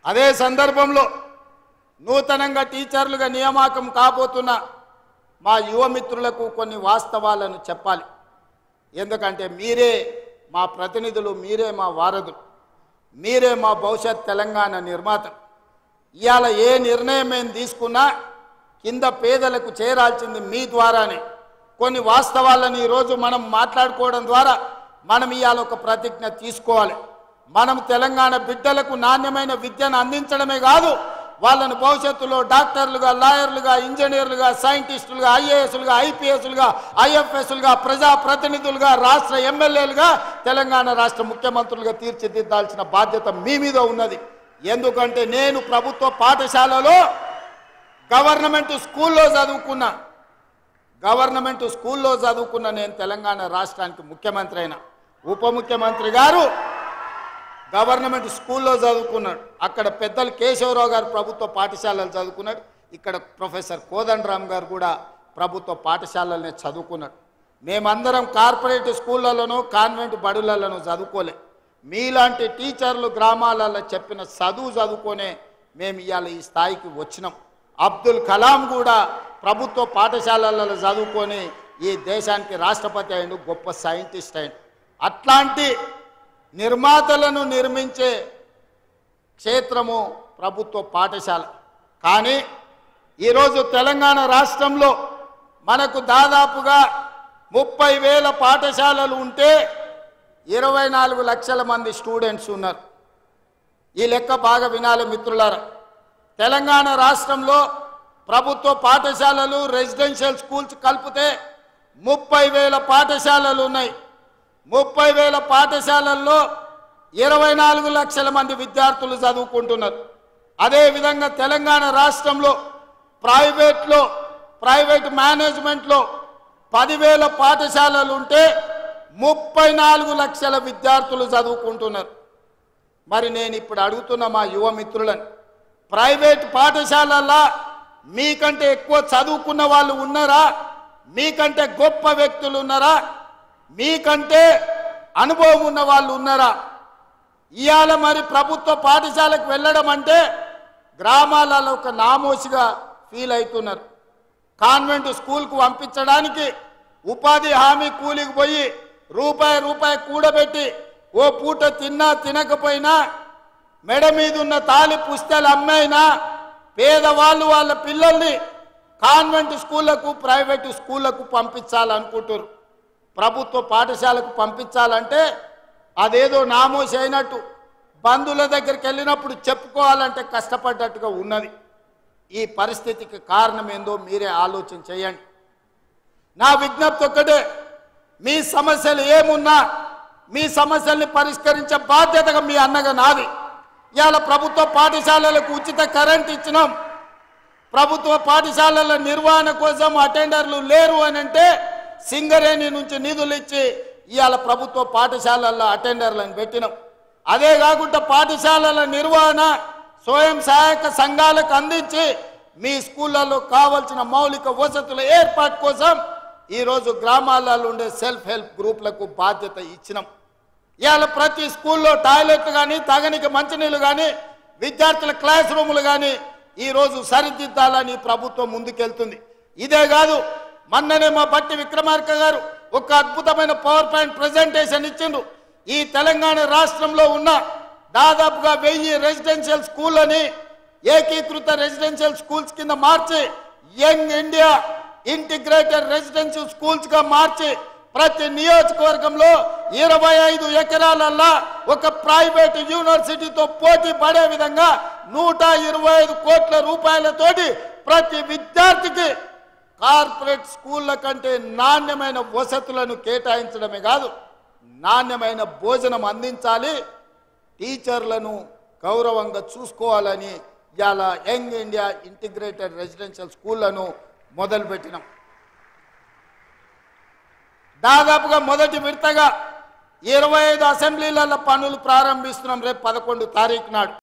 అదే సందర్భంలో నూతనంగా టీచర్లుగా నియామకం కాబోతున్న మా యువమిత్రులకు కొన్ని వాస్తవాలను చెప్పాలి ఎందుకంటే మీరే మా ప్రతినిధులు మీరే మా వారధులు మీరే మా భవిష్యత్ తెలంగాణ నిర్మాత ఇవాళ ఏ నిర్ణయం మేము తీసుకున్నా కింద పేదలకు చేరాల్సింది మీ ద్వారానే కొన్ని వాస్తవాలను ఈరోజు మనం మాట్లాడుకోవడం ద్వారా మనం ఇవాళ ఒక ప్రతిజ్ఞ తీసుకోవాలి మనం తెలంగాణ బిడ్డలకు నాణ్యమైన విద్యను అందించడమే కాదు వాళ్ళను భవిష్యత్తులో డాక్టర్లుగా లాయర్లుగా ఇంజనీర్లుగా సైంటిస్టులుగా ఐఏఎస్లుగా ఐపీఎస్లుగా ఐఎఫ్ఎస్లుగా ప్రజాప్రతినిధులుగా రాష్ట్ర ఎమ్మెల్యేలుగా తెలంగాణ రాష్ట్ర ముఖ్యమంత్రులుగా తీర్చిదిద్దాల్సిన బాధ్యత మీ మీద ఉన్నది ఎందుకంటే నేను ప్రభుత్వ పాఠశాలలో గవర్నమెంట్ స్కూల్లో చదువుకున్నా గవర్నమెంట్ స్కూల్లో చదువుకున్న నేను తెలంగాణ రాష్ట్రానికి ముఖ్యమంత్రి అయినా ఉప ముఖ్యమంత్రి గారు గవర్నమెంట్ స్కూల్లో చదువుకున్నాడు అక్కడ పెద్దలు కేశవరావు గారు ప్రభుత్వ పాఠశాలలు చదువుకున్నాడు ఇక్కడ ప్రొఫెసర్ కోదండరామ్ గారు కూడా ప్రభుత్వ పాఠశాలలనే చదువుకున్నాడు మేమందరం కార్పొరేట్ స్కూళ్ళలోనూ కాన్వెంట్ బడులలోనూ చదువుకోలే మీలాంటి టీచర్లు గ్రామాలలో చెప్పిన చదువు చదువుకొనే మేము ఇవాళ ఈ స్థాయికి వచ్చినాం అబ్దుల్ కలాం కూడా ప్రభుత్వ పాఠశాలలలో చదువుకొని ఈ దేశానికి రాష్ట్రపతి అయిండు గొప్ప సైంటిస్ట్ అయిండు అట్లాంటి నిర్మాతలను నిర్మించే క్షేత్రము ప్రభుత్వ పాఠశాల కానీ ఈరోజు తెలంగాణ రాష్ట్రంలో మనకు దాదాపుగా ముప్పై వేల పాఠశాలలు ఉంటే ఇరవై నాలుగు లక్షల మంది స్టూడెంట్స్ ఉన్నారు ఈ లెక్క బాగా వినాలి మిత్రులారా తెలంగాణ రాష్ట్రంలో ప్రభుత్వ పాఠశాలలు రెసిడెన్షియల్ స్కూల్స్ కలిపితే ముప్పై వేల పాఠశాలలు ఉన్నాయి ముప్పై వేల పాఠశాలల్లో ఇరవై నాలుగు లక్షల మంది విద్యార్థులు చదువుకుంటున్నారు అదేవిధంగా తెలంగాణ రాష్ట్రంలో ప్రైవేట్లో ప్రైవేట్ మేనేజ్మెంట్లో పదివేల పాఠశాలలు ఉంటే ముప్పై నాలుగు లక్షల విద్యార్థులు చదువుకుంటున్నారు మరి నేను ఇప్పుడు అడుగుతున్న మా యువ మిత్రులను ప్రైవేట్ పాఠశాలల్లో మీకంటే ఎక్కువ చదువుకున్న వాళ్ళు ఉన్నారా మీకంటే గొప్ప వ్యక్తులు ఉన్నారా మీకంటే అనుభవం ఉన్న వాళ్ళు ఉన్నారా ఇవాళ మరి ప్రభుత్వ పాఠశాలకు వెళ్ళడం అంటే గ్రామాలలో ఒక నామోసిగా ఫీల్ అవుతున్నారు కాన్వెంట్ స్కూల్కు పంపించడానికి ఉపాధి హామీ కూలికి పోయి రూపాయి రూపాయి కూడబెట్టి ఓ పూట తిన్నా తినకపోయినా మెడ మీద ఉన్న తాలి పుస్తలు అమ్మైనా పేదవాళ్ళు వాళ్ళ పిల్లల్ని కాన్వెంట్ స్కూళ్లకు ప్రైవేటు స్కూళ్లకు పంపించాలనుకుంటారు ప్రభుత్వ పాఠశాలకు పంపించాలంటే అదేదో నామోసి అయినట్టు బంధువుల దగ్గరికి వెళ్ళినప్పుడు చెప్పుకోవాలంటే కష్టపడ్డట్టుగా ఉన్నది ఈ పరిస్థితికి కారణం ఏందో మీరే ఆలోచన చేయండి నా విజ్ఞప్తి ఒక్కటే మీ సమస్యలు ఏమున్నా మీ సమస్యల్ని పరిష్కరించే బాధ్యతగా మీ అన్నగా నాది ఇవాళ ప్రభుత్వ పాఠశాలలకు ఉచిత కరెంట్ ఇచ్చినాం ప్రభుత్వ పాఠశాలల నిర్వహణ కోసం అటెండర్లు లేరు అని అంటే సింగరేణి నుంచి నిధులు ఇచ్చి ఇవాళ ప్రభుత్వ పాఠశాలల్లో అటెండర్లను పెట్టినాం అదే కాకుండా పాఠశాలల నిర్వహణ స్వయం సహాయక సంఘాలకు అందించి మీ స్కూళ్ళలో కావలసిన మౌలిక వసతుల ఏర్పాటు కోసం ఈరోజు గ్రామాలలో ఉండే సెల్ఫ్ హెల్ప్ గ్రూప్లకు బాధ్యత ఇచ్చినాం ఇవాళ ప్రతి స్కూల్లో టాయిలెట్లు కానీ తగనికి మంచినీళ్ళు కానీ విద్యార్థుల క్లాస్ రూములు కానీ ఈరోజు సరిదిద్దాలని ప్రభుత్వం ముందుకెళ్తుంది ఇదే కాదు మొన్ననే మా బట్టి విక్రమార్క గారు ఒక అద్భుతమైన పవర్ పాయింట్ ప్రజెంటేషన్ ఇచ్చిండ్రు ఈ తెలంగాణ రాష్ట్రంలో ఉన్న దాదాపుగా వెయ్యి రెసిడెన్షియల్ స్కూల్ అని ఏకీకృత రెసిడెన్షియల్ స్కూల్స్ కింద మార్చి young India integrated residential schools గా మార్చి ప్రతి నియోజకవర్గంలో ఇరవై ఐదు ఎకరాలల్లా ఒక ప్రైవేట్ యూనివర్సిటీతో పోటీ పడే విధంగా నూట ఇరవై ఐదు కోట్ల రూపాయలతోటి ప్రతి విద్యార్థికి కార్పొరేట్ స్కూళ్ళ కంటే నాణ్యమైన వసతులను కేటాయించడమే కాదు నాణ్యమైన భోజనం అందించాలి టీచర్లను గౌరవంగా చూసుకోవాలని ఇవాళ యంగ్ ఇండియా ఇంటిగ్రేటెడ్ రెసిడెన్షియల్ స్కూళ్లను మొదలుపెట్టినాం దాదాపుగా మొదటి విడతగా ఇరవై ఐదు అసెంబ్లీలలో పనులు ప్రారంభిస్తున్నాం రేపు పదకొండు తారీఖు నాడు